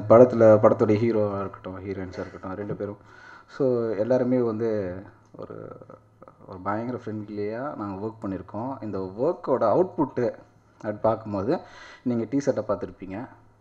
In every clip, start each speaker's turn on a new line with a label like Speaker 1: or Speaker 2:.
Speaker 1: படத்தில் படத்துடைய ஹீரோவாக இருக்கட்டும் ஹீரோயின்ஸாக இருக்கட்டும் ரெண்டு பேரும் ஸோ எல்லாருமே வந்து ஒரு ஒரு பயங்கர ஃப்ரெண்ட்லியாக நாங்கள் ஒர்க் பண்ணியிருக்கோம் இந்த ஒர்க்கோட அவுட்புட்டு அப்படி பார்க்கும்போது நீங்கள் டிஷர்ட்டை பார்த்துருப்பீங்க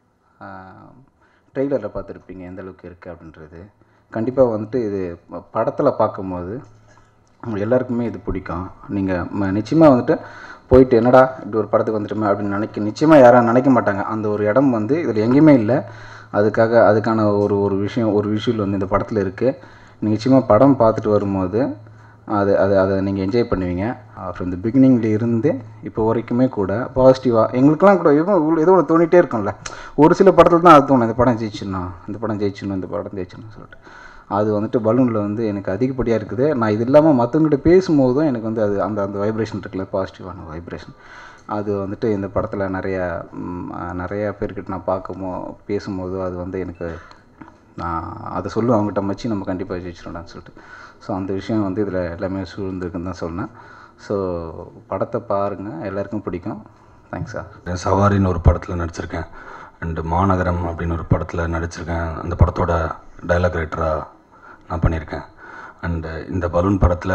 Speaker 1: ட்ரெய்லரில் பார்த்துருப்பீங்க எந்த அளவுக்கு இருக்குது அப்படின்றது கண்டிப்பாக வந்துட்டு இது படத்தில் பார்க்கும்போது உங்கள் எல்லாருக்குமே இது பிடிக்கும் நீங்கள் நிச்சயமாக வந்துட்டு போயிட்டு என்னடா இப்படி ஒரு படத்துக்கு வந்துட்டுமே அப்படின்னு நினைக்க நிச்சயமாக யாரும் நினைக்க மாட்டாங்க அந்த ஒரு இடம் வந்து இதில் எங்கேயுமே இல்லை அதுக்காக அதுக்கான ஒரு ஒரு விஷயம் ஒரு விஷுவல் வந்து இந்த படத்தில் இருக்குது நிச்சயமாக படம் பார்த்துட்டு வரும்போது அது அது அதை நீங்கள் என்ஜாய் பண்ணுவீங்க ஃப்ரம் த பிகினிங்ல இருந்து இப்போ வரைக்குமே கூட பாசிட்டிவாக எங்களுக்கெல்லாம் கூட ஏதோ உள்ள- ஏதோ ஒன்று தோணிட்டே இருக்கும்ல ஒரு சில படத்தில் தான் அது தோணும் இந்த படம் ஜெயிச்சிடணும் இந்த படம் ஜெயிச்சிடணும் இந்த படம் ஜெயிச்சிடணும் சொல்லிட்டு அது வந்துட்டு பலூனில் வந்து எனக்கு அதிகப்படியாக இருக்குது நான் இது இல்லாமல் மற்றவங்ககிட்ட பேசும்போதும் எனக்கு வந்து அது அந்த அந்த வைப்ரேஷன் இருக்குல்ல பாசிட்டிவான வைப்ரேஷன் அது வந்துட்டு இந்த படத்தில் நிறைய ம், நிறைய பேர்கிட்ட நான் பார்க்குமோ பேசும்போது அது வந்து எனக்கு நான் அதை சொல்லுவேன் அவங்ககிட்ட மச்சி நம்ம கண்டிப்பாக ஜெயிச்சிடலாம்னு சொல்லிட்டு ஸோ அந்த விஷயம் வந்து இதில் எல்லாமே சூழ்ந்துருக்குன்னு தான் சொன்னேன் ஸோ படத்தை பாருங்கள் எல்லாருக்கும் பிடிக்கும் தேங்க்ஸ் சார்
Speaker 2: சவாரின்னு ஒரு படத்தில் நடிச்சிருக்கேன் அண்டு மாநகரம் அப்படின்னு ஒரு படத்தில் நடிச்சிருக்கேன் அந்த படத்தோட டைலாக் ரைட்டராக நான் பண்ணியிருக்கேன் அண்டு இந்த பலூன் படத்தில்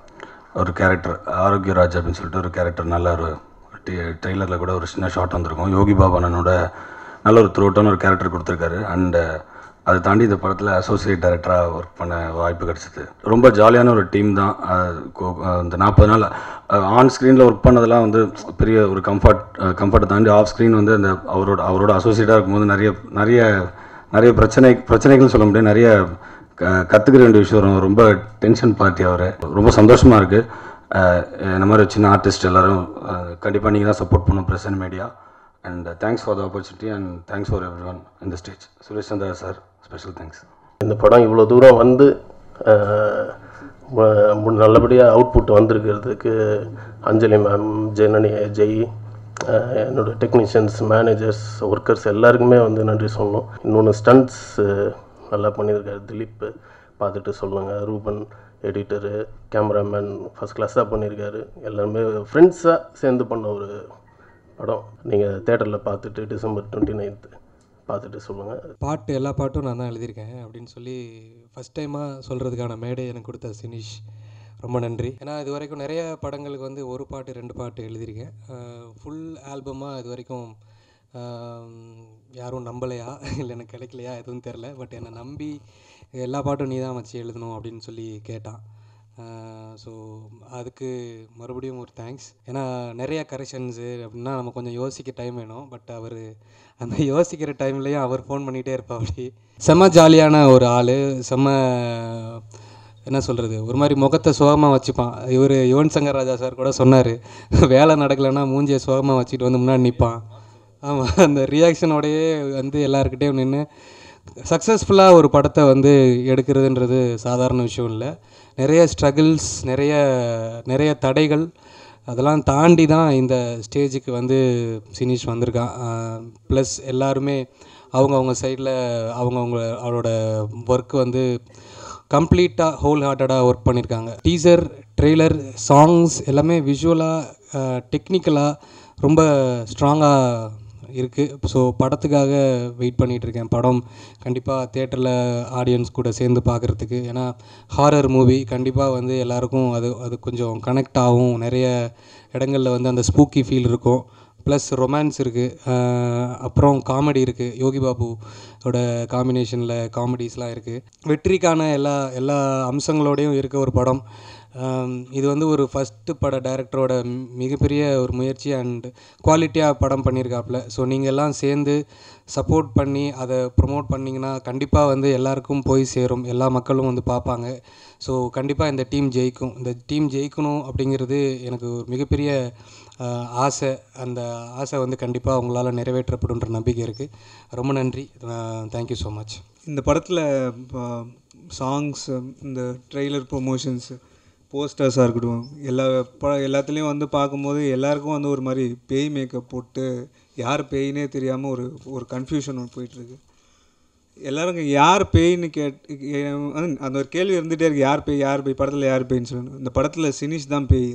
Speaker 2: ஒரு கேரக்டர் ஆரோக்கியராஜ் அப்படின்னு சொல்லிட்டு ஒரு கேரக்டர் நல்ல ஒரு ட்ரெய்லரில் கூட ஒரு சின்ன ஷாட் வந்திருக்கும் யோகி பாபா அண்ணனோட நல்ல ஒரு த்ரோட்டான ஒரு கேரக்டர் கொடுத்துருக்காரு அண்டு அதை தாண்டி இந்த படத்தில் அசோசியேட் டைரக்டராக ஒர்க் பண்ண வாய்ப்பு கிடச்சிது ரொம்ப ஜாலியான ஒரு டீம் தான் அஹ் கோ- அஹ் இந்த நாற்பது நாள் ஆன் ஸ்க்ரீனில் ஒர்க் பண்ணதெல்லாம் வந்து பெரிய ஒரு கம்ஃபர்ட் கம்ஃபர்ட்டை தாண்டி ஆஃப் ஸ்க்ரீன் வந்து அந்த அவரோட அவரோட அசோசியேட்டாக இருக்கும்போது நிறைய நிறைய நிறைய பிரச்சனை பிரச்சனைகள் சொல்ல முடியாது நிறைய க- கத்துக்கிற வேண்டிய விஷயம் வரும் ரொம்ப டென்ஷன் பார்ட்டி அவர் ரொம்ப சந்தோஷமாக இருக்குது இந்த மாதிரி சின்ன ஆர்டிஸ்ட் எல்லாரும் கண்டிப்பாக நீங்கள் தான் சப்போர்ட் பண்ணணும் present media and thanks for the opportunity and thanks for everyone இந்த stage Suresh Chandra sir special thanks
Speaker 3: இந்த படம் இவ்வளோ தூரம் வந்து அஹ், ம- மு- நல்லபடியாக அவுட்புட் வந்திருக்கிறதுக்கு அஞ்சலி மேம் ஜெனனி ஜெய் அஹ், என்னோட டெக்னீஷியன்ஸ் மேனேஜர்ஸ் ஒர்க்கர்ஸ் எல்லாருக்குமே வந்து நன்றி சொல்லணும் இன்னொன்று ஸ்டண்ட்ஸ் நல்லா பண்ணியிருக்காரு திலீப் பார்த்துட்டு சொல்லுங்கள் ரூபன் எடிட்டரு கேமராமேன் ஃபஸ்ட் கிளாஸாக பண்ணியிருக்காரு எல்லாருமே ஃப்ரெண்ட்ஸாக சேர்ந்து பண்ண ஒரு படம் நீங்கள் தேட்டரில் பார்த்துட்டு டிசம்பர் டுவெண்ட்டி நைன்த்து பார்த்துட்டு சொல்லுங்கள்
Speaker 4: பாட்டு எல்லா பாட்டும் நான் தான் எழுதியிருக்கேன் அப்படின்னு சொல்லி ஃபஸ்ட் டைமாக சொல்கிறதுக்கான மேடை எனக்கு கொடுத்த சினிஷ் ரொம்ப நன்றி ஏன்னா இது வரைக்கும் நிறைய படங்களுக்கு வந்து ஒரு பாட்டு ரெண்டு பாட்டு எழுதியிருக்கேன் ஃபுல் ஆல்பமாக இது வரைக்கும் ஆம், யாரும் நம்பலையா இல்லை எனக்கு கிடைக்கலையா எதுவும் தெரில பட் என்னை நம்பி எல்லா பாட்டும் நீ தான் வச்சு எழுதணும் அப்படின்னு சொல்லி கேட்டான் ஸோ அதுக்கு மறுபடியும் ஒரு தேங்க்ஸ் ஏன்னா நிறைய கரெக்ஷன்ஸு அப்படின்னா நம்ம கொஞ்சம் யோசிக்க டைம் வேணும் பட் அவர் அந்த யோசிக்கிற டைம்லேயும் அவர் ஃபோன் பண்ணிகிட்டே இருப்பா அப்படி செம்ம ஜாலியான ஒரு ஆள் செம்ம என்ன சொல்கிறது ஒரு மாதிரி முகத்தை சுகமாக வச்சுப்பான் இவர் யுவன் சங்கர் ராஜா சார் கூட சொன்னார் வேலை நடக்கலைன்னா மூஞ்சியை சுகமாக வச்சுட்டு வந்து முன்னாடி நிற்பான் ஆமாம் அந்த ரியாக்ஷனோடையே வந்து எல்லாருக்கிட்டேயும் நின்று சக்ஸஸ்ஃபுல்லாக ஒரு படத்தை வந்து எடுக்கிறதுன்றது சாதாரண விஷயம் இல்லை நிறைய ஸ்ட்ரகிள்ஸ் நிறைய நிறைய தடைகள் அதெல்லாம் தாண்டி தான் இந்த ஸ்டேஜுக்கு வந்து சினிஷ் வந்திருக்கான் ப்ளஸ் எல்லாருமே அவங்கவுங்க சைடில் அவங்கவுங்க அவரோட ஒர்க் வந்து கம்ப்ளீட்டாக ஹோல் ஹார்ட்டடாக ஒர்க் பண்ணியிருக்காங்க டீசர் ட்ரெய்லர் சாங்ஸ் எல்லாமே விஷுவலாக டெக்னிக்கலாக ரொம்ப ஸ்ட்ராங்காக இருக்குது ஸோ படத்துக்காக வெயிட் பண்ணிகிட்டு இருக்கேன் படம் கண்டிப்பாக தேட்டரில் ஆடியன்ஸ் கூட சேர்ந்து பார்க்குறதுக்கு ஏன்னா ஹாரர் மூவி கண்டிப்பாக வந்து எல்லாருக்கும் அது அது கொஞ்சம் கனெக்ட் ஆகும் நிறைய இடங்களில் வந்து அந்த ஸ்பூக்கி ஃபீல் இருக்கும் ப்ளஸ் ரொமான்ஸ் இருக்குது அப்புறம் காமெடி இருக்குது யோகி பாபுவோட காம்பினேஷனில் காமெடிஸ்லாம் இருக்குது வெற்றிக்கான எல்லா எல்லா அம்சங்களோடையும் இருக்க ஒரு படம் ஆம், இது வந்து ஒரு ஃபஸ்ட்டு பட டைரக்டரோட மிகப்பெரிய ஒரு முயற்சி அண்ட் குவாலிட்டியாக படம் பண்ணியிருக்காப்புல ஸோ நீங்கள் எல்லாம் சேர்ந்து சப்போர்ட் பண்ணி அதை ப்ரொமோட் பண்ணிங்கன்னா கண்டிப்பாக வந்து எல்லாருக்கும் போய் சேரும் எல்லா மக்களும் வந்து பார்ப்பாங்க ஸோ கண்டிப்பாக இந்த டீம் ஜெயிக்கும் இந்த டீம் ஜெயிக்கணும் அப்படிங்கிறது எனக்கு ஒரு மிகப்பெரிய ஆஹ், ஆசை அந்த ஆசை வந்து கண்டிப்பாக உங்களால் நிறைவேற்றப்படுன்ற நம்பிக்கை இருக்குது ரொம்ப நன்றி தேங்க்யூ ஸோ மச்
Speaker 5: இந்த படத்தில் சாங்ஸ் இந்த ட்ரெய்லர் ப்ரொமோஷன்ஸ் போஸ்டர்ஸாக இருக்கட்டும் எல்லா ப எல்லாத்துலேயும் வந்து பார்க்கும்போது எல்லாருக்கும் வந்து ஒரு மாதிரி பேய் மேக்கப் போட்டு யார் பேயினே தெரியாமல் ஒரு ஒரு கன்ஃபியூஷன் ஒன்று போயிட்டுருக்கு எல்லாரும் இங்க யார் பேய்னு கேட் கே- வந்து அந்த ஒரு கேள்வி இருந்துகிட்டே இருக்கு யார் பேய் யார் பேய் படத்தில் யார் பேய்ன்னு சொல்லணும் இந்த படத்தில் சினிஷ் தான் பேய்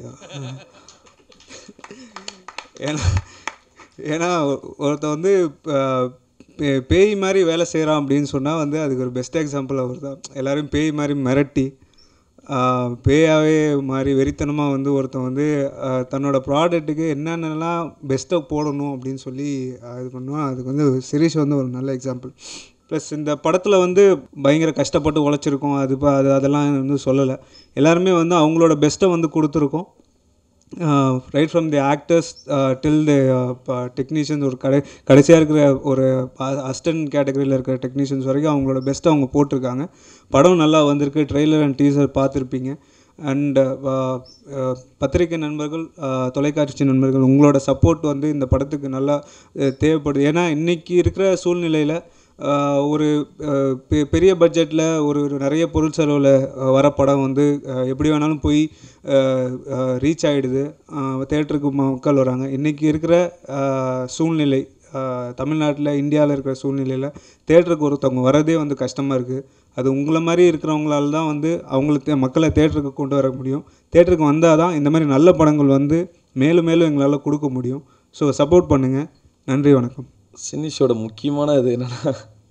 Speaker 5: ஏன்னா ஏன்னா ஒருத்த வந்து பே- பேய் மாதிரி வேலை செய்கிறான் அப்படின்னு சொன்னால் வந்து அதுக்கு ஒரு பெஸ்ட் எக்ஸாம்பிள் அவர் தான் எல்லாரும் பேய் மாதிரி மிரட்டி ஆஹ், பேயாவே மாதிரி வெறித்தனமாக வந்து ஒருத்தன் வந்து ஆஹ், தன்னோட ப்ராடக்ட்டுக்கு என்னென்னலாம் பெஸ்ட்டாக போடணும் அப்படின்னு சொல்லி ஆஹ், இது பண்ணுவான் அதுக்கு வந்து சிரீஷ் வந்து ஒரு நல்ல எக்ஸாம்பிள் ப்ளஸ் இந்த படத்தில் வந்து பயங்கர கஷ்டப்பட்டு உழைச்சிருக்கோம் அது ப- அது அதெல்லாம் வந்து சொல்லலை எல்லாருமே வந்து அவங்களோட பெஸ்ட்டை வந்து கொடுத்துருக்கோம் right from the actors till the technicians ஒரு கடை கடைசியாக இருக்கிற ஒரு அஸ்டன்ட் கேட்டகரியில் இருக்கிற டெக்னீஷியன்ஸ் வரைக்கும் அவங்களோட பெஸ்ட்டை அவங்க போட்டிருக்காங்க படம் நல்லா வந்திருக்கு ட்ரெய்லர் அண்ட் டீசர் பார்த்துருப்பீங்க அண்ட் பத்திரிகை நண்பர்கள் uh, தொலைக்காட்சி நண்பர்கள் உங்களோட சப்போர்ட் வந்து இந்த படத்துக்கு நல்லா uh, தேவைப்படுது ஏன்னா இன்றைக்கி இருக்கிற சூழ்நிலையில் ஆஹ் ஒரு ஆஹ் பெ- பெரிய பட்ஜெட்டில் ஒரு ஒரு நிறைய பொருள் செலவில் வர படம் வந்து ஆஹ் எப்படி வேணாலும் போய் ரீச் ஆகிடுது தேட்டருக்கு மக்கள் வராங்க இன்றைக்கி இருக்கிற ஆஹ் சூழ்நிலை தமிழ்நாட்டில் இந்தியாவில் இருக்கிற சூழ்நிலையில் தேட்டருக்கு ஒருத்தவங்க வரதே வந்து கஷ்டமாக இருக்குது அது உங்களை மாதிரி இருக்கிறவங்களால தான் வந்து அவங்களுக்கு மக்களை தேட்டருக்கு கொண்டு வர முடியும் தேட்டருக்கு வந்தால் தான் இந்த மாதிரி நல்ல படங்கள் வந்து மேலும் மேலும் எங்களால் கொடுக்க முடியும் ஸோ சப்போர்ட் பண்ணுங்கள் நன்றி வணக்கம்
Speaker 6: சினிஷோட முக்கியமான இது என்னன்னா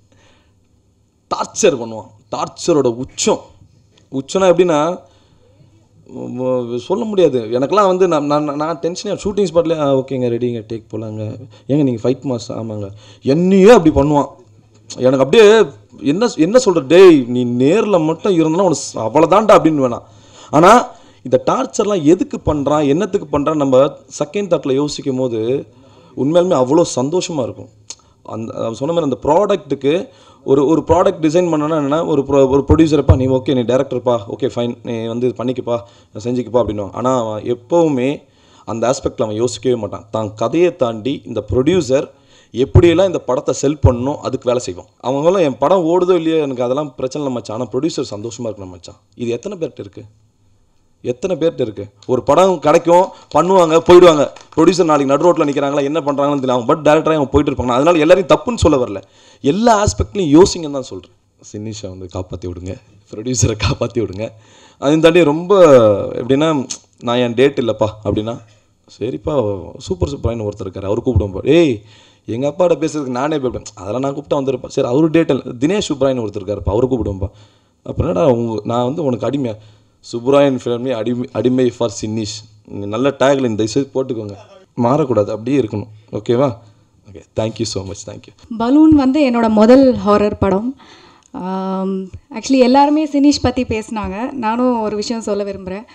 Speaker 6: டார்ச்சர் பண்ணுவான் டார்ச்சரோட உச்சம் உச்சம்னா எப்படின்னா உம், உம், சொல்ல முடியாது எனக்கெல்லாம் வந்து நான் நான் நான் டென்ஷனே ஷூட்டிங் ஸ்பாட்லேயே ஓகேங்க ரெடிங்க டேக் போகலாங்க ஏங்க நீங்கள் ஃபைட் மாஸ்டர் ஆமாங்க என்னையே அப்படி பண்ணுவான் எனக்கு அப்படியே என்ன என்ன சொல்கிற டேய் நீ நேரில் மட்டும் இருந்தனா உனக்கு அவ்வளோதான்டா அப்படின்னு வேணாம் ஆனால் இந்த டார்ச்சர்லாம் எதுக்கு பண்ணுறான் என்னத்துக்கு பண்ணுறான் நம்ம செகண்ட் தாட்டில் யோசிக்கும் போது உண்மையாலுமே அவ்வளோ சந்தோஷமாக இருக்கும் அந்த அவன் சொன்ன மாதிரி அந்த ப்ராடக்ட்டுக்கு ஒரு ஒரு ப்ராடக்ட் டிசைன் பண்ணனா என்னன்னா ஒரு pro ஒரு ப்ரொடியூசர்ப்பா நீ ஓகே நீ டேரக்டர்ப்பா ஓகே ஃபைன் நீ வந்து இது பண்ணிக்கப்பா செஞ்சுக்கப்பா அப்படின்னு ஆனால் அவன் எப்போவுமே அந்த ஆஸ்பெக்டில் அவன் யோசிக்கவே மாட்டான் தான் கதையை தாண்டி இந்த ப்ரொடியூசர் எப்படியெல்லாம் இந்த படத்தை செல் பண்ணணும் அதுக்கு வேலை செய்வான் அவங்களாம் என் படம் ஓடுதோ இல்லையோ எனக்கு அதெல்லாம் பிரச்சனை இல்லை மச்சான் ஆனால் ப்ரொடியூசர் சந்தோஷமாக இருக்கணும் மச்சான் இது எத்தனை பேர்கிட்ட இருக்குது எத்தனை பேர்கிட்ட இருக்கு ஒரு படம் கிடைக்கும் பண்ணுவாங்க போயிடுவாங்க ப்ரொடியூசர் நாளைக்கு நடு ரோட்டில் நிற்கிறாங்களா என்ன பண்ணுறாங்கன்னு தெரியல அவங்க பட் டேரக்டராக அவங்க போயிட்டு இருப்பாங்க அதனால எல்லாரையும் தப்புன்னு சொல்ல வரல எல்லா ஆஸ்பெக்ட்லையும் யோசிங்கன்னு தான் சொல்கிறேன் சினிஷை வந்து காப்பாற்றி விடுங்க ப்ரொடியூசரை காப்பாற்றி விடுங்க அதையும் தாண்டி ரொம்ப எப்படின்னா நான் என் டேட் இல்லைப்பா அப்படின்னா சரிப்பா சூப்பர் சூப்பரான ஒருத்தர் இருக்கார் அவர் கூப்பிடுவோம் ஏய் எங்கள் அப்பாட்ட பேசுறதுக்கு நானே போய்ப்பேன் அதெல்லாம் நான் கூப்பிட்டா வந்திருப்பேன் சரி அவர் டேட் இல்லை தினேஷ் சுப்ராயன் ஒருத்தர் இருக்காருப்பா அவர் கூப்பிடுவோம்ப்பா அப்புறம் என்னடா உங்க நான் வந்து உனக்கு அடிமை சுப்ராயன் ஃபிலிமே அடிமை அடிமை ஃபார் சின்னிஷ் நீங்க நல்ல டேக்ல இந்த செய்து போட்டுக்கோங்க மாறக்கூடாது அப்படியே இருக்கணும் ஓகேவா okay thank you so much thank you
Speaker 7: balloon வந்து என்னோட முதல் ஹாரர் படம் ஆக்சுவலி எல்லாருமே சினிஷ் பற்றி பேசினாங்க நானும் ஒரு விஷயம் சொல்ல விரும்புகிறேன்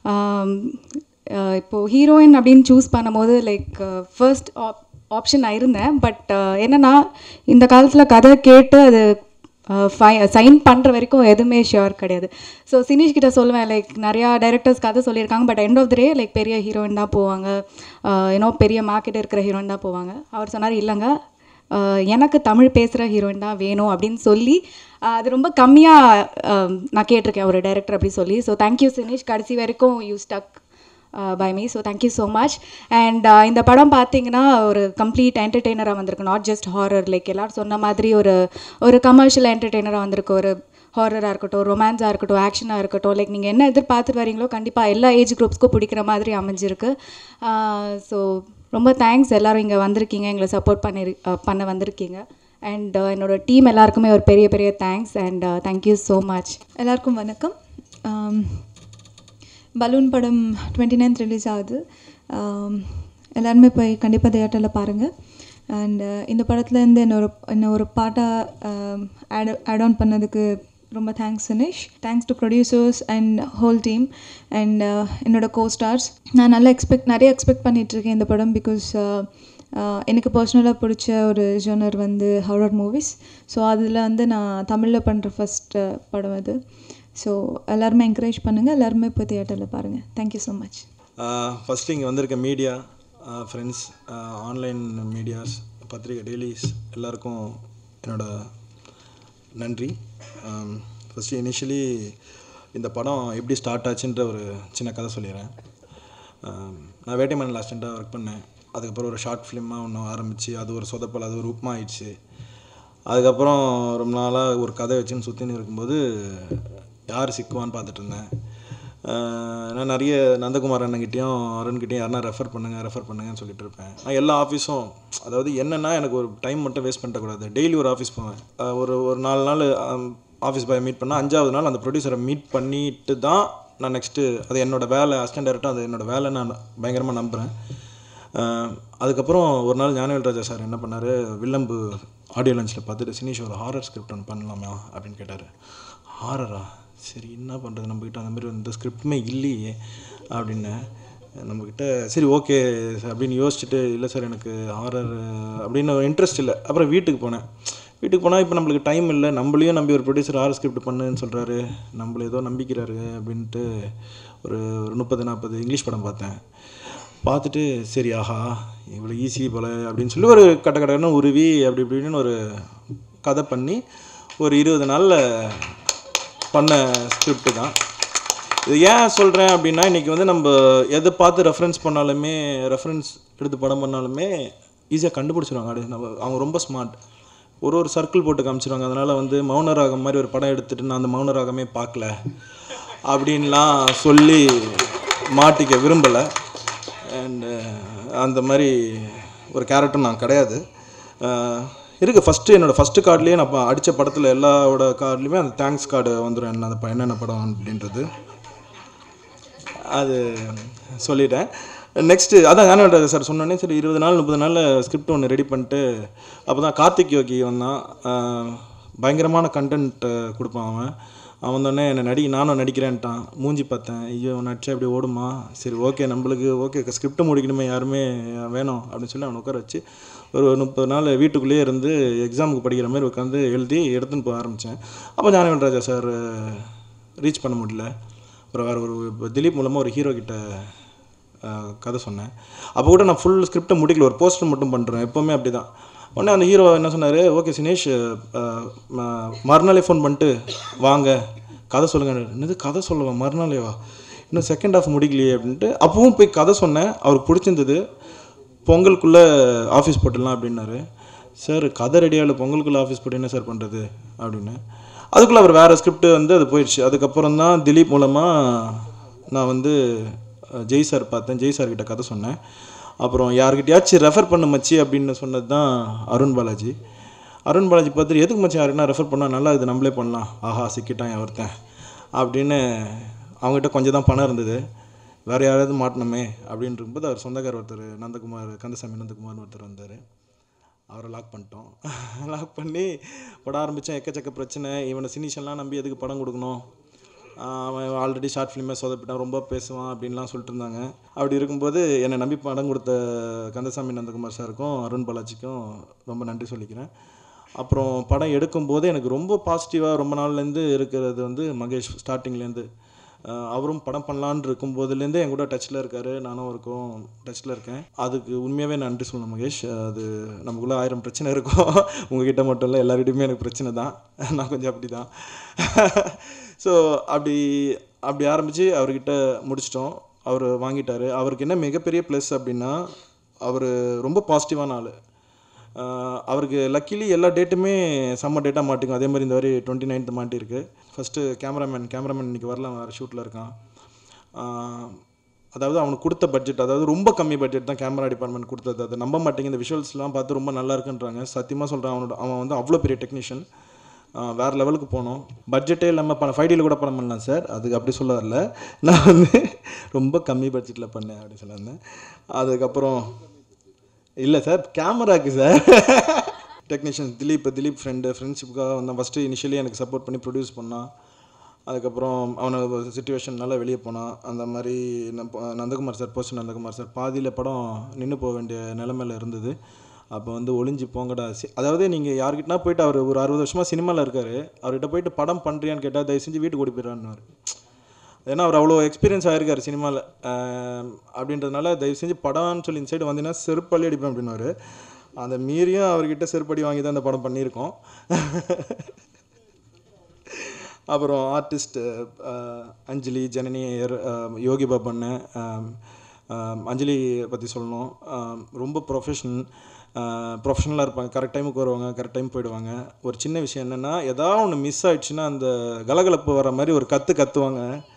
Speaker 7: இப்போது ஹீரோயின் அப்படின்னு சூஸ் பண்ணும்போது லைக் ஃபர்ஸ்ட் ஆப்ஷன் நான் இருந்தேன் பட் என்னென்னா இந்த காலத்தில் கதை கேட்டு அது ஃபை சைன் பண்ணுற வரைக்கும் எதுவுமே ஷியோர் கிடையாது ஸோ சினிஷ் கிட்ட சொல்லுவேன் லைக் நிறையா டைரக்டர்ஸ் கதை சொல்லியிருக்காங்க but end of the day like பெரிய ஹீரோயின் தான் போவாங்க ஏன்னோ பெரிய மார்க்கெட் இருக்கிற ஹீரோயின் தான் போவாங்க அவர் சொன்னார் இல்லைங்க ஆஹ் எனக்கு தமிழ் பேசுகிற ஹீரோயின் தான் வேணும் அப்படின்னு சொல்லி ஆஹ் அது ரொம்ப கம்மியாக நான் கேட்டிருக்கேன் ஒரு டைரக்டர் அப்படி சொல்லி ஸோ தேங்க்யூ சினிஷ் கடைசி வரைக்கும் you stuck by me so thank you so much and இந்த படம் பார்த்தீங்கன்னா ஒரு கம்ப்ளீட் என்டர்டெய்னராக வந்திருக்கு நாட் ஜஸ்ட் ஹாரர் லைக் எல்லாரும் சொன்ன மாதிரி ஒரு ஒரு கமர்ஷியல் என்டர்டெய்னராக வந்திருக்கு ஒரு ஹாரராக இருக்கட்டும் ரொமான்ஸாக இருக்கட்டும் ஆக்ஷனாக இருக்கட்டும் லைக் நீங்கள் என்ன எதிர்பார்த்துட்டு வரீங்களோ கண்டிப்பாக எல்லா ஏஜ் குரூப்ஸ்க்கும் பிடிக்கிற மாதிரி அமைஞ்சிருக்கு ஸோ ரொம்ப தேங்க்ஸ் எல்லாரும் இங்கே வந்திருக்கீங்க எங்களை சப்போர்ட் பண்ணி பண்ண வந்திருக்கீங்க அண்ட் என்னோட டீம் எல்லாருக்குமே ஒரு பெரிய பெரிய thanks and thank you so much
Speaker 8: எல்லாருக்கும் வணக்கம் ஆம், பலூன் படம் டுவெண்ட்டி நைன்த் ரிலீஸ் ஆகுது ஆம், எல்லாருமே போய் கண்டிப்பாக தியேட்டரில் பாருங்கள் அண்ட் இந்த படத்துலேருந்து என்ன ஒரு என்ன ஒரு பாட்டாக ஆட் ஆட் ஆன் பண்ணதுக்கு ரொம்ப thanks Sunish thanks to producers and whole team and என்னோட கோ ஸ்டார்ஸ் நான் நல்லா எக்ஸ்பெக்ட் நிறைய எக்ஸ்பெக்ட் பண்ணிகிட்ருக்கேன் இந்த படம் பிகாஸ் எனக்கு பர்சனலாக பிடிச்ச ஒரு ஜோனர் வந்து ஹாரர் மூவிஸ் ஸோ அதில் வந்து நான் தமிழில் பண்ணுற ஃபஸ்ட் படம் அது ஸோ எல்லாருமே என்கரேஜ் பண்ணுங்கள் எல்லாருமே போய் தியேட்டரில் பாருங்கள் தேங்க்யூ ஸோ மச்
Speaker 9: ஃபஸ்ட்டு இங்கே வந்திருக்க மீடியா ஃப்ரெண்ட்ஸ் ஆன்லைன் மீடியாஸ் பத்திரிகை டெய்லிஸ் எல்லாருக்கும் என்னோட நன்றி ஃபஸ்ட்டு இனிஷியலி இந்த படம் எப்படி ஸ்டார்ட் ஆச்சுன்ற ஒரு சின்ன கதை சொல்லிடுறேன் ஆம், நான் வேட்டைமன் லாஸ்டண்ட்டாக ஒர்க் பண்ணேன் அதுக்கப்புறம் ஒரு ஷார்ட் ஃபிலிமாக ஒன்று ஆரம்பித்து அது ஒரு சொதப்பல் அது ஒரு உப்புமா ஆயிடுச்சு அதுக்கப்புறம் ரொம்ப நாளாக ஒரு கதை வச்சுன்னு சுற்றின்னு இருக்கும்போது யார் சிக்குவான்னு பார்த்துட்டு இருந்தேன் ஆஹ் நான் நிறைய நந்தகுமார் அண்ணன்கிட்டயும் அருண்கிட்டயும் யாருனா ரெஃபர் பண்ணுங்க ரெஃபர் பண்ணுங்கன்னு சொல்லிட்டு இருப்பேன் நான் எல்லா ஆஃபீஸும் அதாவது என்னென்னா எனக்கு ஒரு டைம் மட்டும் வேஸ்ட் பண்ணிடக்கூடாது டெய்லி ஒரு ஆஃபீஸ் போவேன் ஆஹ் ஒரு ஒரு நாலு நாள் ஆஃபீஸ் பாய் மீட் பண்ணால் அஞ்சாவது நாள் அந்த ப்ரொடியூசரை மீட் பண்ணிட்டு தான் நான் நெக்ஸ்ட்டு அது என்னோட வேலை அசிஸ்டன்ட் டேரக்டர் அது என்னோட வேலை நான் பயங்கரமாக நம்புகிறேன் அதுக்கப்புறம் ஒரு நாள் ஞானவேல் ராஜா சார் என்ன பண்ணார் வில்லம்பு ஆடியோ லஞ்சில் பார்த்துட்டு சினிஷ் ஒரு ஹாரர் ஸ்கிரிப்ட் ஒன்று பண்ணலாமா அப்படின்னு கேட்டார் ஹாரரா சரி என்ன பண்ணுறது நம்மக்கிட்ட அந்த மாதிரி இந்த ஸ்கிரிப்டுமே இல்லையே அப்படின்னு நம்மக்கிட்ட சரி ஓகே அப்படின்னு யோசிச்சுட்டு இல்லை சார் எனக்கு ஹாரர் அப்படின்னு ஒரு இன்ட்ரெஸ்ட் இல்லை அப்புறம் வீட்டுக்கு போனேன் வீட்டுக்கு போனால் இப்போ நம்மளுக்கு டைம் இல்லை நம்மளையும் நம்பி ஒரு ப்ரொடியூசர் ஹாரர் ஸ்கிரிப்ட் பண்ணுன்னு சொல்கிறாரு நம்மள ஏதோ நம்பிக்கிறாரு அப்படின்ட்டு ஒரு ஒரு முப்பது நாற்பது இங்கிலீஷ் படம் பார்த்தேன் பார்த்துட்டு சரி ஆஹா இவ்வளோ ஈஸி போல அப்படின்னு சொல்லி ஒரு கட்ட கடன்னு உருவி அப்படி இப்படின்னு ஒரு கதை பண்ணி ஒரு இருபது நாளில் பண்ண ஸ்கிரிப்ட் தான் இது ஏன் சொல்கிறேன் அப்படின்னா இன்றைக்கி வந்து நம்ம எதை பார்த்து ரெஃபரன்ஸ் பண்ணாலுமே ரெஃபரன்ஸ் எடுத்து படம் பண்ணாலுமே ஈஸியாக கண்டுபிடிச்சிருவாங்க அது நம்ம அவங்க ரொம்ப ஸ்மார்ட் ஒரு ஒரு சர்க்கிள் போட்டு காமிச்சிருவாங்க அதனால் வந்து மௌன ராகம் மாதிரி ஒரு படம் எடுத்துட்டு நான் அந்த மௌன ராகமே பார்க்கல அப்படின்லாம் சொல்லி மாட்டிக்க விரும்பலை அண்டு அந்த மாதிரி ஒரு கேரக்டர் நான் கிடையாது இருக்குது ஃபஸ்ட்டு என்னோடய ஃபஸ்ட்டு கார்ட்லேயே நான் இப்போ அடித்த படத்தில் எல்லாவோட கார்ட்லேயுமே அந்த தேங்க்ஸ் கார்டு வந்துடும் என்ன அந்த ப- என்னென்ன படம் அப்படின்றது அது சொல்லிட்டேன் நெக்ஸ்ட்டு அதான் ஞானவேல் சார் சொன்னோன்னே சரி இருபது நாள் முப்பது நாளில் ஸ்கிரிப்ட் ஒன்று ரெடி பண்ணிட்டு அப்போ தான் கார்த்திக் யோகி வந்தான் ஆஹ் பயங்கரமான கண்டென்ட் கொடுப்பான் அவன் அவன் வந்தோடனே என்னை நடி நானும் நடிக்கிறேன்ட்டான் மூஞ்சி பார்த்தேன் ஐயோ நடிச்சா இப்படி ஓடுமா சரி ஓகே நம்மளுக்கு ஓகே ஸ்கிரிப்டை முடிக்கணுமே யாருமே வேணும் அப்படின்னு சொல்லி அவனை உட்கார வச்சு ஒரு முப்பது நாள் வீட்டுக்குள்ளேயே இருந்து எக்ஸாமுக்கு படிக்கிற மாதிரி உட்காந்து எழுதி எடுத்துன்னு போக ஆரம்பித்தேன் அப்போ ஞானவேல் ராஜா சார் ரீச் பண்ண முடியல அப்புறம் வேறு ஒரு இப்ப திலீப் மூலமாக ஒரு ஹீரோ கிட்ட அஹ், கதை சொன்னேன் அப்போ கூட நான் ஃபுல் ஸ்கிரிப்டை முடிக்கல ஒரு போஸ்டர் மட்டும் பண்ணுறேன் எப்போவுமே அப்படி தான் உடனே அந்த ஹீரோ என்ன சொன்னார் ஓகே சினேஷ் அஹ், ம- மறுநாளே ஃபோன் பண்ணிட்டு வாங்க கதை சொல்லுங்க என்னது கதை சொல்லவா மறுநாளேவா இன்னும் செகண்ட் ஹாஃப் முடிக்கலையே அப்படின்ட்டு அப்பவும் போய் கதை சொன்னேன் அவருக்கு பிடிச்சிருந்தது பொங்கலுக்குள்ளே ஆஃபீஸ் போட்டுடலாம் அப்படின்னாரு சார் கதை ரெடியாகல பொங்கலுக்குள்ளே ஆஃபீஸ் போட்டு என்ன சார் பண்ணுறது அப்படின்னு அதுக்குள்ளே அவர் வேறு ஸ்கிரிப்ட் வந்து அது போயிடுச்சு அதுக்கப்புறம் தான் திலீப் மூலமாக நான் வந்து அஹ், ஜெய் சார் பார்த்தேன் ஜெய் சார் கிட்ட கதை சொன்னேன் அப்புறம் யார்கிட்டயாச்சும் ரெஃபர் பண்ண மச்சி அப்படின்னு சொன்னது தான் அருண் பாலாஜி அருண் பாலாஜி பார்த்துட்டு எதுக்கு மச்சி யாருன்னா ரெஃபர் பண்ணால் நல்லா இது நம்மளே பண்ணலாம் ஆஹா சிக்கிட்டான் ஒருத்தன் அப்படின்னு அவங்ககிட்ட கொஞ்சம் தான் பணம் இருந்தது வேறு யாராவது மாட்டணுமே அப்படின்னு இருக்கும்போது அவர் சொந்தக்கார் ஒருத்தர் நந்தகுமார் கந்தசாமி நந்தகுமார்னு ஒருத்தர் வந்தார் அவரை லாக் பண்ணிட்டோம் லாக் பண்ணி படம் ஆரம்பித்தேன் எக்கச்சக்க பிரச்சனை இவனை சினிஷன்லாம் நம்பி எதுக்கு படம் கொடுக்கணும் ஆஹ் அவன் ஆல்ரெடி ஷார்ட் ஃபிலிமே சொதப்பிட்டான் ரொம்ப பேசுவான் அப்படின்லாம் சொல்லிட்டு இருந்தாங்க அப்படி இருக்கும்போது என்னை நம்பி படம் கொடுத்த கந்தசாமி நந்தகுமார் சாருக்கும் அருண் பாலாஜிக்கும் ரொம்ப நன்றி சொல்லிக்கிறேன் அப்புறம் படம் எடுக்கும்போது எனக்கு ரொம்ப பாசிட்டிவாக ரொம்ப நாள்லேருந்து இருக்கிறது வந்து மகேஷ் ஸ்டார்டிங்லேருந்து அவரும் படம் பண்ணலான்னு இருக்கும்போதுலேருந்தே என் கூட டச்சில் இருக்கார் நானும் அவருக்கும் டச்சில் இருக்கேன் அதுக்கு உண்மையாகவே நன்றி சொல்லணும் மகேஷ் அது நமக்குள்ளே ஆயிரம் பிரச்சனை இருக்கும் உங்ககிட்ட மட்டும் இல்லை எல்லார்கிட்டையுமே எனக்கு பிரச்சனை தான் நான் கொஞ்சம் அப்படி தான் ஸோ அப்படி அப்படி ஆரம்பித்து அவர்கிட்ட முடிச்சிட்டோம் அவர் வாங்கிட்டாரு அவருக்கு என்ன மிகப்பெரிய ப்ளஸ் அப்படின்னா அவர் ரொம்ப பாசிட்டிவான ஆள் ஆஹ் அவருக்கு லக்கிலி எல்லா டேட்டுமே செம்ம டேட்டாக மாட்டிக்கும் அதே மாதிரி இந்த மாதிரி டுவெண்ட்டி நைன்த்து மாட்டிருக்கு ஃபஸ்ட்டு கேமராமேன் கேமராமேன் இன்றைக்கி வரலாம் வேறு ஷூட்டில் இருக்கான் ஆஹ் அதாவது அவனுக்கு கொடுத்த பட்ஜெட் அதாவது ரொம்ப கம்மி பட்ஜெட் தான் கேமரா டிபார்ட்மெண்ட் கொடுத்தது அதை நம்ப மாட்டேங்க இந்த விஷுவல்ஸ்லாம் பார்த்து ரொம்ப நல்லா இருக்குன்றாங்க சத்தியமாக சொல்கிறேன் அவனோட அவன் வந்து அவ்வளோ பெரிய டெக்னீஷியன் வேறு லெவலுக்கு போனோம் பட்ஜெட்டே இல்லாமல் பண்ண ஃபைவ் கூட படம் பண்ணலாம் சார் அதுக்கு அப்படி சொல்ல வரல நான் வந்து ரொம்ப கம்மி பட்ஜெட்டில் பண்ணேன் அப்படி சொல்ல வந்தேன் அதுக்கப்புறம் இல்லை சார் கேமராக்கு sir technician Dileep Dileep friend ஃப்ரெண்ட்ஷிப்புக்காக வந்தான் ஃபஸ்ட்டு இனிஷியலி எனக்கு சப்போர்ட் பண்ணி ப்ரொடியூஸ் பண்ணான் அதுக்கப்புறம் அவனை சுச்சுவேஷன் நல்லா வெளியே போனான் அந்த மாதிரி நம்ம- Nandakumar sir post Nandakumar sir பாதியில் படம் நின்று போக வேண்டிய நிலமையில இருந்தது அப்போ வந்து ஒளிஞ்சு போங்கடா சி- அதாவது நீங்கள் யார்கிட்டனா போயிட்டு அவர் ஒரு அறுபது வருஷமாக சினிமாவில் இருக்கார் அவர்கிட்ட போயிட்டு படம் பண்ணுறியான்னு கேட்டால் தயவு செஞ்சு வீட்டுக்கு ஓடி போயிடறான்னு ஏன்னா அவர் அவ்வளோ எக்ஸ்பீரியன்ஸ் ஆயிருக்காரு சினிமாவில் அப்படின்றதுனால தயவு செஞ்சு படம்னு சொல்லி இந்த சைடு வந்தீங்கன்னா செருப்பள்ளி அடிப்பேன் அப்படின்னாரு அந்த மீறியும் அவர்கிட்ட செருப்படி வாங்கி தான் இந்த படம் பண்ணியிருக்கோம் அப்புறம் ஆர்டிஸ்ட் அஞ்சலி ஜனனி எர்- அஹ், யோகி பாபன் அஞ்சலி பற்றி சொல்லணும் அஹ், ரொம்ப ப்ரொஃபஷனல் ப்ரொஃபஷனலாக இருப்பாங்க கரெக்ட் டைமுக்கு வருவாங்க கரெக்ட் டைம் போயிடுவாங்க ஒரு சின்ன விஷயம் என்னென்னா ஏதாவது ஒன்று மிஸ் ஆயிடுச்சுன்னா அந்த கலகலப்பு வர மாதிரி ஒரு கற்று கத்துவாங்க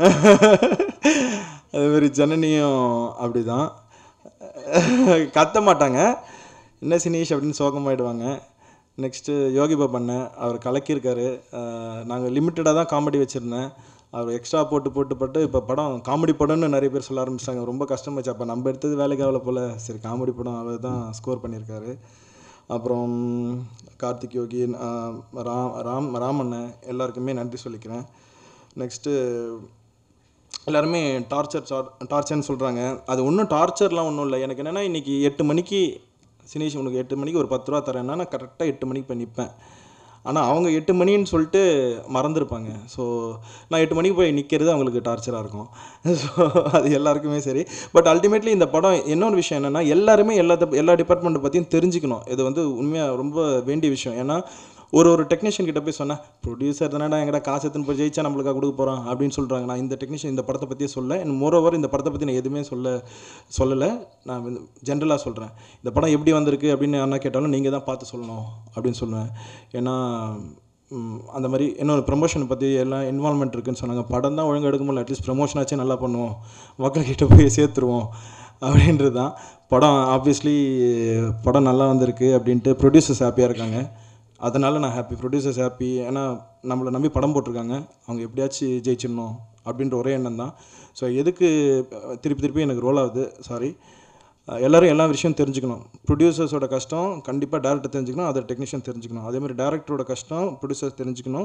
Speaker 9: அதே மாதிரி ஜனனியும் அப்படி தான் கத்த மாட்டாங்க என்ன சினீஷ் அப்படின்னு சோகமாயிடுவாங்க நெக்ஸ்ட்டு யோகி பாபண்ணன் அவர் கலக்கியிருக்காரு நாங்கள் லிமிட்டடாக தான் காமெடி வச்சுருந்தேன் அவர் எக்ஸ்ட்ரா போட்டு போட்டு போட்டு இப்போ படம் காமெடி படம்னு நிறைய பேர் சொல்ல ஆரம்பிச்சிட்டாங்க ரொம்ப கஷ்டமாச்சு அப்போ நம்ம எடுத்தது வேலைக்கு ஆகல போல் சரி காமெடி படம் அவர் தான் ஸ்கோர் பண்ணியிருக்காரு அப்புறம் கார்த்திக் யோகி ஆஹ் ராம் ராம் ராமண்ணன் எல்லாருக்குமே நன்றி சொல்லிக்கிறேன் நெக்ஸ்ட்டு எல்லாருமே டார்ச்சர் டார்ச்சர்னு சொல்கிறாங்க அது ஒன்றும் டார்ச்சர்லாம் ஒன்றும் இல்லை எனக்கு என்னென்னா இன்றைக்கி எட்டு மணிக்கு சினேஷ் உனக்கு எட்டு மணிக்கு ஒரு பத்து ரூபா தரேன்னா நான் கரெக்டாக எட்டு மணிக்கு போய் நிற்பேன் ஆனால் அவங்க எட்டு மணின்னு சொல்லிட்டு மறந்துருப்பாங்க ஸோ நான் எட்டு மணிக்கு போய் நிற்கிறது அவங்களுக்கு டார்ச்சராக இருக்கும் ஸோ அது எல்லாருக்குமே சரி பட் அல்டிமேட்லி இந்த படம் இன்னொரு விஷயம் என்னென்னா எல்லாருமே எல்லா dep- எல்லா டிபார்ட்மெண்ட்டை பற்றியும் தெரிஞ்சுக்கணும் இது வந்து உண்மையாக ரொம்ப வேண்டிய விஷயம் ஏன்னா ஒரு ஒரு டெக்னீஷியன் கிட்ட போய் சொன்னேன் ப்ரொடியூசர் தானடா எங்கடா காசு எடுத்துன்னு போய் ஜெயிச்சா நம்மளுக்காக கொடுக்க போகிறோம் அப்படின்னு சொல்கிறாங்க நான் இந்த டெக்னீஷியன் இந்த படத்தை பற்றியே சொல்ல அண்ட் மோரோவர் இந்த படத்தை பற்றி நான் எதுவுமே சொல்ல சொல்லலை நான் வந்து ஜென்ரலாக சொல்கிறேன் இந்த படம் எப்படி வந்திருக்கு அப்படின்னு என்ன கேட்டாலும் நீங்கள் தான் பார்த்து சொல்லணும் அப்படின்னு சொல்லுவேன் ஏன்னா ம், அந்த மாதிரி இன்னொரு ப்ரமோஷனை பற்றி எல்லாம் இன்வால்மெண்ட் இருக்குன்னு சொன்னாங்க படம் தான் ஒழுங்காக எடுக்க முடியல அட்லீஸ்ட் ப்ரமோஷனாச்சும் நல்லா பண்ணுவோம் மக்கள்கிட்ட போய் சேர்த்துருவோம் அப்படின்றது தான் படம் ஆப்வியஸ்லி படம் நல்லா வந்திருக்கு அப்படின்ட்டு ப்ரொடியூசர்ஸ் ஹாப்பியாக இருக்காங்க அதனால் நான் ஹாப்பி ப்ரொடியூசர்ஸ் ஹாப்பி ஏன்னா நம்மளை நம்பி படம் போட்டிருக்காங்க அவங்க எப்படியாச்சும் ஜெயிச்சிடணும் அப்படின்ற ஒரே எண்ணம் தான் ஸோ எதுக்கு அஹ், திருப்பி திருப்பி எனக்கு ரோல் ஆகுது சாரி எல்லாரும் எல்லா விஷயம் தெரிஞ்சுக்கணும் ப்ரொடியூசர்ஸோட கஷ்டம் கண்டிப்பாக டேரக்டர் தெரிஞ்சுக்கணும் அதை டெக்னீஷியன் தெரிஞ்சுக்கணும் அதே மாதிரி டேரக்டரோட கஷ்டம் ப்ரொடியூசர்ஸ் தெரிஞ்சுக்கணும்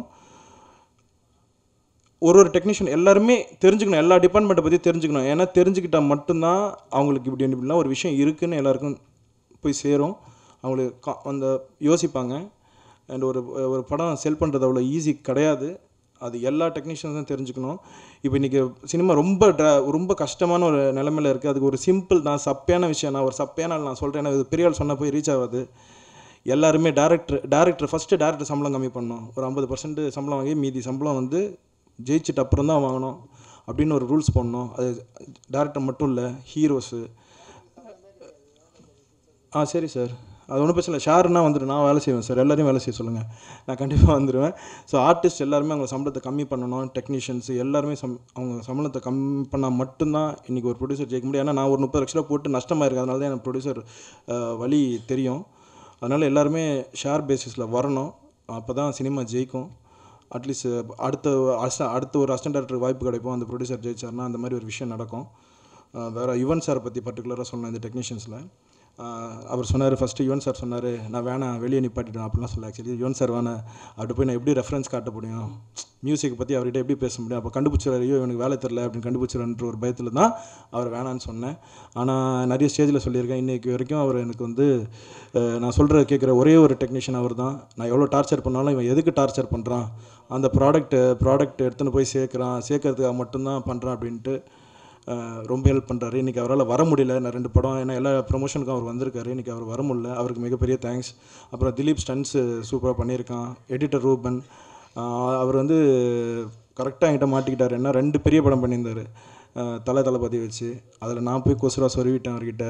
Speaker 9: ஒரு ஒரு டெக்னீஷியன் எல்லாருமே தெரிஞ்சுக்கணும் எல்லா டிபார்ட்மெண்ட்டை பற்றி தெரிஞ்சுக்கணும் ஏன்னா தெரிஞ்சுக்கிட்டால் மட்டும்தான் அவங்களுக்கு இப்படி இப்படிலாம் ஒரு விஷயம் இருக்குன்னு எல்லாருக்கும் போய் சேரும் அவங்களுக்கு கா- அந்த யோசிப்பாங்க அண்ட் ஒரு ஒரு படம் செல் பண்ணுறது அவ்வளோ ஈஸி கிடையாது அது எல்லா டெக்னீஷியன்ஸும் தெரிஞ்சுக்கணும் இப்போ இன்றைக்கி சினிமா ரொம்ப ட்ரா ரொம்ப கஷ்டமான ஒரு நிலமையில இருக்குது அதுக்கு ஒரு சிம்பிள் தான் சப்பையான விஷயம் நான் ஒரு சப்பையான ஆள் நான் சொல்கிறேன் இது பெரிய ஆள் சொன்னால் போய் ரீச் ஆகாது எல்லாருமே டேரக்டர் டேரக்டர் ஃபஸ்ட்டு டேரக்டர் சம்பளம் கம்மி பண்ணணும் ஒரு ஐம்பது பர்சன்ட் சம்பளம் வாங்கி மீதி சம்பளம் வந்து ஜெயிச்சிட்டு அப்புறம் தான் வாங்கணும் அப்படின்னு ஒரு ரூல்ஸ் போடணும் அது டேரக்டர் மட்டும் இல்லை ஹீரோஸு ஆ சரி சார் அது ஒன்றும் பிரச்சனை இல்லை ஷேர்னா வந்துட்டு நான் வேலை செய்வேன் சார் எல்லாரையும் வேலை செய்ய சொல்லுங்கள் நான் கண்டிப்பாக வந்துடுவேன் ஸோ ஆர்டிஸ்ட் எல்லாருமே அவங்க சம்பளத்தை கம்மி பண்ணணும் டெக்னீஷியன்ஸ் எல்லாருமே சம் அவங்க சம்பளத்தை கம்மி பண்ணால் மட்டும்தான் இன்றைக்கி ஒரு ப்ரொடியூசர் ஜெயிக்க முடியும் ஏன்னா நான் ஒரு முப்பது லட்ச ரூபா போட்டு நஷ்டமாக இருக்குது அதனால தான் எனக்கு ப்ரொடியூசர் வழி தெரியும் அதனால் எல்லாருமே ஷேர் பேசிஸில் வரணும் அப்போ தான் சினிமா ஜெயிக்கும் அட்லீஸ்ட் அடுத்த அச அடுத்த ஒரு அசிஸ்டன்ட் டேரக்டர் வாய்ப்பு கிடைக்கும் அந்த ப்ரொடியூசர் ஜெயிச்சார்னா அந்த மாதிரி ஒரு விஷயம் நடக்கும் அஹ் வேற யுவன் சாரை பற்றி பர்டிகுலராக சொல்லணும் இந்த டெக்னீஷியன்ஸில் அவர் சொன்னார் ஃபஸ்ட்டு யுவன் சார் சொன்னார் நான் வேணாம் வெளியே நிப்பாட்டிட்டேன் அப்படிலாம் சொல்ல ஆக்சுவலி யுவன் சார் வேணாம் அப்படி போய் நான் எப்படி ரெஃபரன்ஸ் காட்ட முடியும் மியூசிக் பற்றி அவர்கிட்ட எப்படி பேச முடியும் அப்போ கண்டுபிடிச்சிடாரு ஐயோ இவனுக்கு வேலை தெரில அப்படின்னு கண்டுபிடிச்சிடன்ற ஒரு பயத்தில் தான் அவர் வேணான்னு சொன்னேன் ஆனால் நிறைய ஸ்டேஜில் சொல்லியிருக்கேன் இன்றைக்கி வரைக்கும் அவர் எனக்கு வந்து அஹ், நான் சொல்கிற கேட்குற ஒரே ஒரு டெக்னீஷியன் அவர் தான் நான் எவ்வளோ டார்ச்சர் பண்ணாலும் இவன் எதுக்கு டார்ச்சர் பண்ணுறான் அந்த ப்ராடக்ட் ப்ராடக்ட் எடுத்துன்னு போய் சேர்க்குறான் சேர்க்கறதுக்காக மட்டும்தான் பண்ணுறான் அப்படின்ட்டு அஹ், ரொம்ப ஹெல்ப் பண்ணுறாரு இன்றைக்கி அவரால் வர முடியல நான் ரெண்டு படம் ஏன்னா எல்லா ப்ரொமோஷனுக்கும் அவர் வந்திருக்காரு இன்றைக்கி அவர் வர முடியல அவருக்கு மிகப்பெரிய தேங்க்ஸ் அப்புறம் திலீப் ஸ்டன்ஸு சூப்பராக பண்ணியிருக்கான் எடிட்டர் ரூபன் அஹ், அவர் வந்து கரெக்டாக என்கிட்ட மாட்டிக்கிட்டார் என்ன ரெண்டு பெரிய படம் பண்ணியிருந்தார் அஹ், தலை தளபதி வச்சு அதில் நான் போய் கொசுரா சொருவிட்டேன் அவர்கிட்ட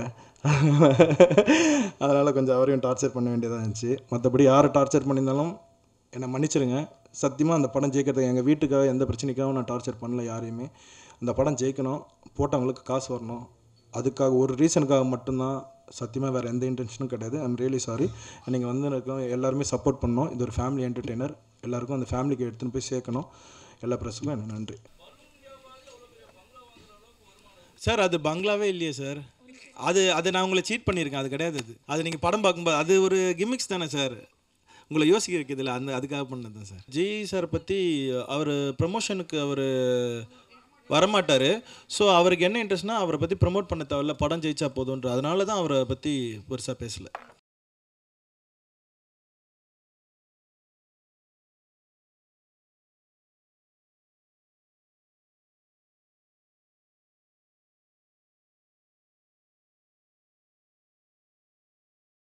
Speaker 9: அதனால் கொஞ்சம் அவரையும் டார்ச்சர் பண்ண வேண்டியதாக இருந்துச்சு மற்றபடி யாரை டார்ச்சர் பண்ணியிருந்தாலும் என்னை மன்னிச்சிருங்க சத்தியமாக அந்த படம் ஜெயிக்கிறதுக்கு எங்கள் வீட்டுக்காக எந்த பிரச்சனைக்காகவும் நான் டார்ச்சர் பண்ணல யாரையுமே அந்த படம் ஜெயிக்கணும் போட்டவங்களுக்கு காசு வரணும் அதுக்காக ஒரு ரீசனுக்காக மட்டும்தான் சத்தியமாக வேறு எந்த இன்டென்ஷனும் கிடையாது ஐம் ரியலி சாரி நீங்கள் வந்து எனக்கு எல்லாருமே சப்போர்ட் பண்ணணும் இது ஒரு ஃபேமிலி என்டர்டெய்னர் எல்லாருக்கும் அந்த ஃபேமிலிக்கு எடுத்துன்னு போய் சேர்க்கணும் எல்லா ப்ரெஸ்ஸுக்கும் எனக்கு நன்றி
Speaker 10: சார் அது பங்களாவே இல்லையே சார் அது அது நான் உங்களை சீட் பண்ணியிருக்கேன் அது கிடையாது அது அது நீங்கள் படம் பார்க்கும்போது அது ஒரு கிமிக்ஸ் தானே சார் உங்களை யோசிக்க வைக்கிறதுல அந்த அதுக்காக பண்ணது தான் சார் ஜி சார் பற்றி அவர் ப்ரமோஷனுக்கு அவர் வரமாட்டார் ஸோ அவருக்கு என்ன இன்ட்ரெஸ்ட்னா அவரை பற்றி ப்ரமோட் பண்ண தேவையில்ல படம் ஜெயிச்சா போதுன்ற அதனால தான் அவரை பற்றி பெருசாக பேசல